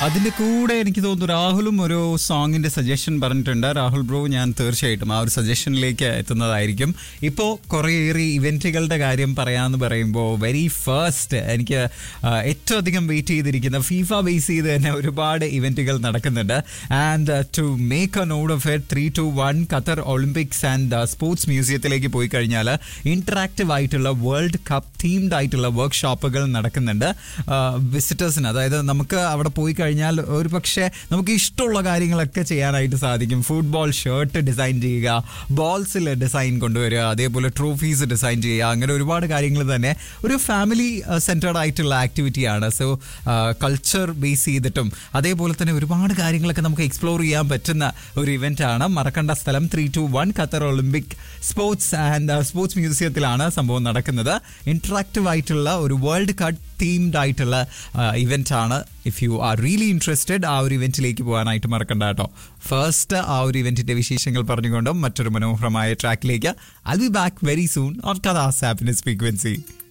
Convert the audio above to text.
അതിന്റെ കൂടെ എനിക്ക് തോന്നുന്നു രാഹുലും ഒരു സോങ്ങിന്റെ സജഷൻ പറഞ്ഞിട്ടുണ്ട് രാഹുൽ ബ്രോ ഞാൻ തീർച്ചയായിട്ടും ആ ഒരു സജഷനിലേക്ക് എത്തുന്നതായിരിക്കും ഇപ്പോൾ കുറേയേറെ ഇവന്റുകളുടെ കാര്യം പറയാന്ന് പറയുമ്പോൾ വെരി ഫസ്റ്റ് എനിക്ക് ആ, ഏറ്റവും അധികം വെയിറ്റ് ചെയ്തിരിക്കുന്ന ഫീഫ ബേസ് ചെയ്ത് തന്നെ ഒരുപാട് ഇവന്റുകൾ നടക്കുന്നുണ്ട് and to make a note of it three two one Qatar Olympics and sports മ്യൂസിയത്തിലേക്ക് പോയി കഴിഞ്ഞാൽ ഇന്ററാക്റ്റീവ് ആയിട്ടുള്ള വേൾഡ് കപ്പ് തീംഡ് ആയിട്ടുള്ള വർക്ക് ഷോപ്പുകൾ നടക്കുന്നുണ്ട് വിസിറ്റേഴ്സിന് അതായത് നമുക്ക് അവിടെ പോയി കഴിഞ്ഞാൽ ഒരു പക്ഷേ നമുക്ക് ഇഷ്ടമുള്ള കാര്യങ്ങളൊക്കെ ചെയ്യാനായിട്ട് സാധിക്കും ഫുട്ബോൾ ഷർട്ട് ഡിസൈൻ ചെയ്യുക ബോൾസിൽ ഡിസൈൻ കൊണ്ടുവരിക അതേപോലെ ട്രോഫീസ് ഡിസൈൻ ചെയ്യുക അങ്ങനെ ഒരുപാട് കാര്യങ്ങൾ തന്നെ ഒരു ഫാമിലി സെൻറ്റേഡ് ആയിട്ടുള്ള ആക്ടിവിറ്റിയാണ് സോ കൾച്ചർ ബേസ് ചെയ്തിട്ടും അതേപോലെ തന്നെ ഒരുപാട് കാര്യങ്ങളൊക്കെ നമുക്ക് എക്സ്പ്ലോർ ചെയ്യാൻ പറ്റുന്ന ഒരു ഇവന്റ് ആണ് മറക്കേണ്ട സ്ഥലം three two one Qatar Olympic sports and sports മ്യൂസിയത്തിലാണ് സംഭവം നടക്കുന്നത് ഇന്ററാക്റ്റീവ് ആയിട്ടുള്ള ഒരു വേൾഡ് കപ്പ് തീംഡ് ആയിട്ടുള്ള ഇവന്റ് ആണ് if you are really interested ആ ഒരു ഇവന്റിലേക്ക് പോകാനായിട്ട് മറക്കണ്ട കേട്ടോ ഫസ്റ്റ് ആ ഒരു ഇവന്റിന്റെ വിശേഷങ്ങൾ പറഞ്ഞുകൊണ്ടും മറ്റൊരു മനോഹരമായ ട്രാക്കിലേക്ക് I be back very soon on Kathas happiness frequency